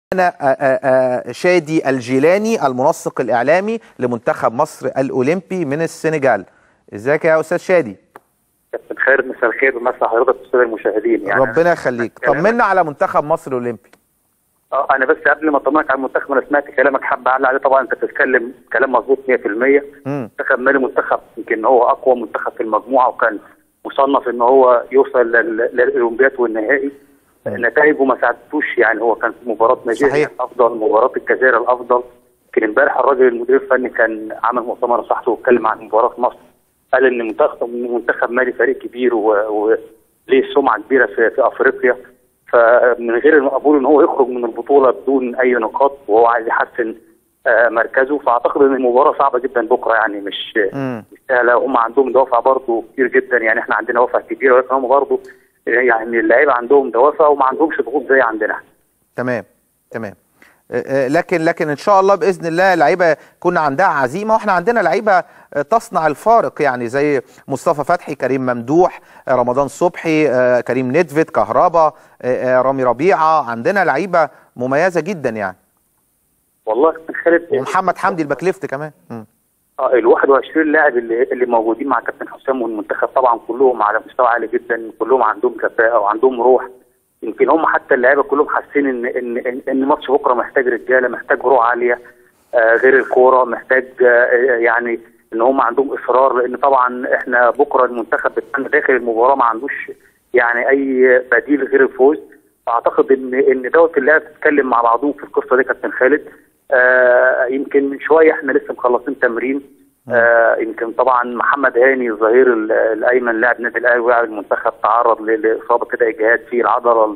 أنا شادي الجيلاني المنسق الإعلامي لمنتخب مصر الأولمبي من السنغال ازيك يا أستاذ شادي كابتن خير مساء الخير مساء حضرتك الساده المشاهدين يعني ربنا يخليك طمنا على منتخب مصر الأولمبي اه انا بس قبل ما اطمنك على المنتخب انا سمعت كلامك حابب اعلق عليه طبعا انت بتتكلم كلام مظبوط 100% منتخب مالي منتخب يمكن هو اقوى منتخب في المجموعه وكان مصنف ان هو يوصل للاولمبياد والنهائي نتائجه ما ساعدتوش يعني هو كان في مباراه نيجيريا افضل مباراه الجزائر الافضل يمكن امبارح الراجل المدير الفني كان عمل مؤتمر صحفي واتكلم عن مباراه مصر قال ان منتخب منتخب مالي فريق كبير وليه سمعه كبيره في, في افريقيا فمن غير المقبول ان هو يخرج من البطوله بدون اي نقاط وهو عايز يحسن مركزه فاعتقد ان المباراه صعبه جدا بكره يعني مش مش سهله هم عندهم دوافع برضه كتير جدا يعني احنا عندنا دوافع كبيره ولكن هم برضه يعني اللعيبه عندهم دوافع وما عندهمش ضغوط زي عندنا تمام تمام لكن لكن ان شاء الله باذن الله لعيبه كنا عندها عزيمه واحنا عندنا لعيبه تصنع الفارق يعني زي مصطفى فتحي كريم ممدوح رمضان صبحي كريم ندفت كهربا رامي ربيعه عندنا لعيبه مميزه جدا يعني والله كابتن خالد ومحمد حمدي الباك ليفت كمان اه ال 21 لاعب اللي اللي موجودين مع كابتن حسام والمنتخب طبعا كلهم على مستوى عالي جدا كلهم عندهم كفاءه وعندهم روح يمكن هم حتى اللعيبه كلهم حاسين ان ان ان, إن ماتش بكره محتاج رجاله محتاج روح عاليه آه غير الكوره محتاج آه يعني ان هم عندهم اصرار لان طبعا احنا بكره المنتخب بتاعنا داخل المباراه ما عندوش يعني اي بديل غير الفوز اعتقد ان ان دوت اللعيبه بتتكلم مع بعضهم في القصه دي كابتن خالد آه يمكن من شويه احنا لسه مخلصين تمرين آه يمكن طبعا محمد هاني الظهير الايمن لاعب نادي الاهلي ولاعب المنتخب تعرض لاصابه كده اجهاد في العضله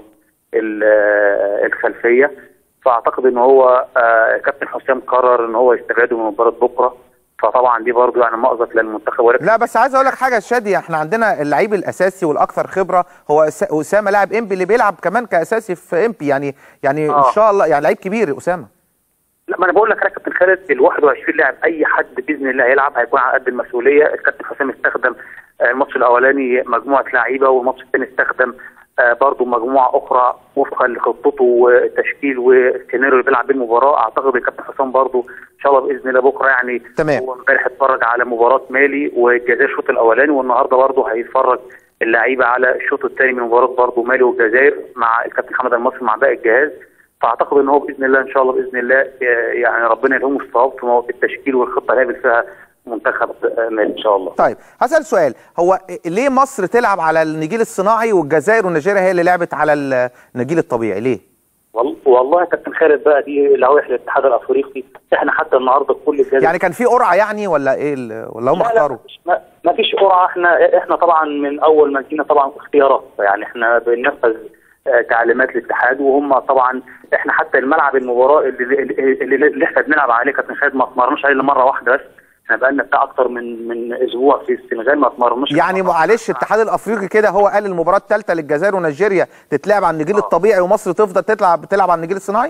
الخلفيه فاعتقد ان هو آه كابتن حسام قرر ان هو يستبعده من مباراه بكره فطبعا دي برضه يعني مأزق للمنتخب ولكن لا بس عايز اقول لك حاجه شادي احنا عندنا اللعيب الاساسي والاكثر خبره هو اسامه لاعب امبي اللي بيلعب كمان كاساسي في امبي يعني يعني آه. ان شاء الله يعني لعيب كبير اسامه لا ما انا بقول لك يا كابتن خالد ال 21 لاعب اي حد باذن الله هيلعب هيكون على قد المسؤوليه الكابتن حسام استخدم الماتش الاولاني مجموعه لعيبه والماتش الثاني استخدم برضه مجموعه اخرى وفقا لخطته والتشكيل والسيناريو اللي بيلعب بيه المباراه اعتقد الكابتن حسام برضه ان شاء الله باذن الله بكره يعني تمام هو امبارح اتفرج على مباراه مالي والجزائر الشوط الاولاني والنهارده برضه هيتفرج اللعيبه على الشوط الثاني من مباراه برضه مالي والجزائر مع الكابتن حمد المصري مع باقي الجهاز فاعتقد ان هو باذن الله ان شاء الله باذن الله يعني ربنا يلهمه الصواب في التشكيل والخطه اللي هيعمل فيها منتخب مالي ان شاء الله. طيب هسال سؤال هو ليه مصر تلعب على النجيل الصناعي والجزائر ونيجيريا هي اللي لعبت على النجيل الطبيعي ليه؟ والله يا كابتن خالد بقى دي لوائح الاتحاد الافريقي احنا حتى النهارده كل الجزائر يعني كان في قرعه يعني ولا ايه ولا هم اختاروا؟ لا ما فيش قرعه احنا احنا طبعا من اول ما جينا طبعا اختيارات يعني احنا بننفذ تعليمات الاتحاد وهم طبعا احنا حتى الملعب المباراه اللي, اللي, اللي احنا بنلعب عليه كابتن خالد ما اتمرناش عليه مره واحده بس احنا بقى لنا بتاع اكتر من من اسبوع في السنغال ما اتمرناش يعني معلش الاتحاد الافريقي كده هو قال المباراه الثالثه للجزائر ونيجيريا تتلعب على النجيل آه. الطبيعي ومصر تفضل تلعب بتلعب على النجيل الصناعي؟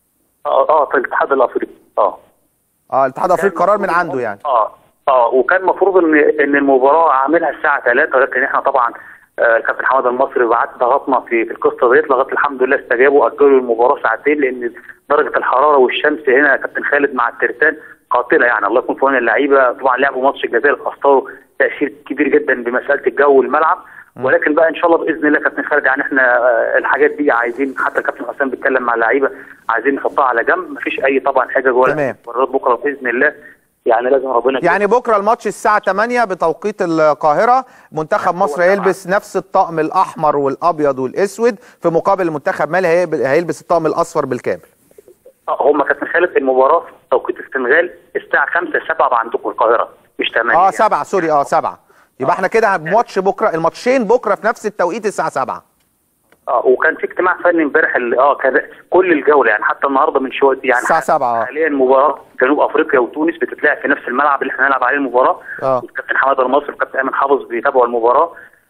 اه اه في الاتحاد الافريقي اه اه الاتحاد الافريقي قرار من عنده يعني اه اه وكان المفروض ان ان المباراه عاملها الساعه 3 ولكن احنا طبعا الكابتن حماد المصري بعت ضغطنا في في القصه ديت لغايه الحمد لله استجابوا اجلوا المباراه ساعتين لان درجه الحراره والشمس هنا يا كابتن خالد مع الترتان قاتله يعني الله يكون في عون اللعيبه طبعا لعبوا ماتش الجزائر خسروا تاثير كبير جدا بمساله الجو والملعب ولكن بقى ان شاء الله باذن الله كابتن خالد يعني احنا الحاجات دي عايزين حتى الكابتن حسام بيتكلم مع اللعيبه عايزين نحطها على جنب مفيش اي طبعا حاجه جوه مباراه بكره باذن الله يعني لازم ربنا يعني بكره الماتش الساعه 8 بتوقيت القاهره منتخب مصر هيلبس نفس الطقم الاحمر والابيض والاسود في مقابل المنتخب مالي هيلبس الطقم الاصفر بالكامل هم كابتن خالد المباراه في توقيت السنغال الساعه 5 7 عندكم القاهره مش 8 اه 7 يعني. سوري اه 7 يبقى آه. احنا كده ماتش بكره الماتشين بكره في نفس التوقيت الساعه 7 اه وكان في اجتماع فني امبارح اه كذا كل الجوله يعني حتى النهارده من شويه يعني الساعه 7 حاليا مباراه جنوب افريقيا وتونس بتتلعب في نفس الملعب اللي احنا هنلعب عليه المباراه اه الكابتن حماده المصري والكابتن ايمن حافظ بيتابعوا المباراه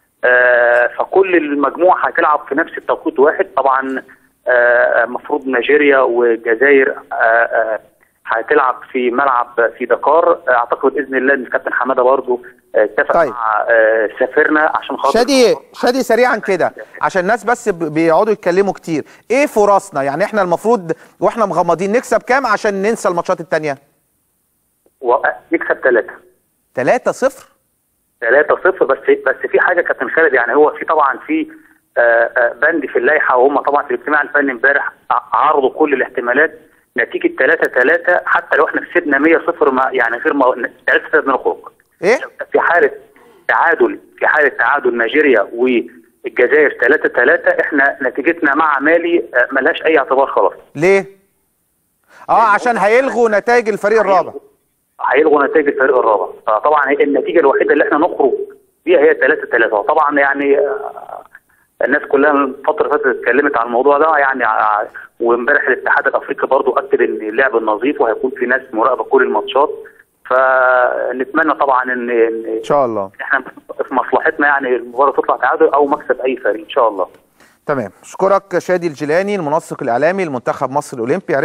آه فكل المجموعه هتلعب في نفس التوقيت واحد طبعا المفروض آه نيجيريا والجزائر آه هتلعب في ملعب في دكار اعتقد باذن الله ان الكابتن حماده برضه اتفق طيب. مع آه، سفيرنا عشان خاطر شادي شادي سريعا كده عشان الناس بس ب- بيقعدوا يتكلموا كتير ايه فرصنا يعني احنا المفروض واحنا مغمضين نكسب كام عشان ننسى الماتشات التانية و- نكسب ثلاثه 3 0 3 0 بس بس في حاجه كابتن خالد يعني هو في طبعا في آه، آه، بند في اللائحه وهم طبعا في الاجتماع الفني امبارح ع- عرضوا كل الاحتمالات نتيجه 3 3 حتى لو احنا كسبنا 100 0 ما يعني غير ما 3 0 بنخرج ايه في حاله تعادل في حاله تعادل نيجيريا والجزائر 3 3 احنا نتيجتنا مع مالي آه، ملهاش اي اعتبار خلاص ليه اه عشان هيلغوا نتائج الفريق الرابع هيلغوا نتائج الفريق الرابع فطبعا هي النتيجه الوحيده اللي احنا نخرج بيها هي 3 3 وطبعا يعني آه، الناس كلها الفتره اللي فاتت اتكلمت عن الموضوع ده يعني ع- وامبارح الاتحاد الافريقي برضو اكد ان اللعب النظيف وهيكون في ناس مراقبه كل الماتشات فنتمنى طبعا ان ان ان شاء الله احنا في مصلحتنا يعني المباراه تطلع تعادل او مكسب اي فريق ان شاء الله تمام اشكرك شادي الجيلاني المنسق الاعلامي لمنتخب مصر الاولمبي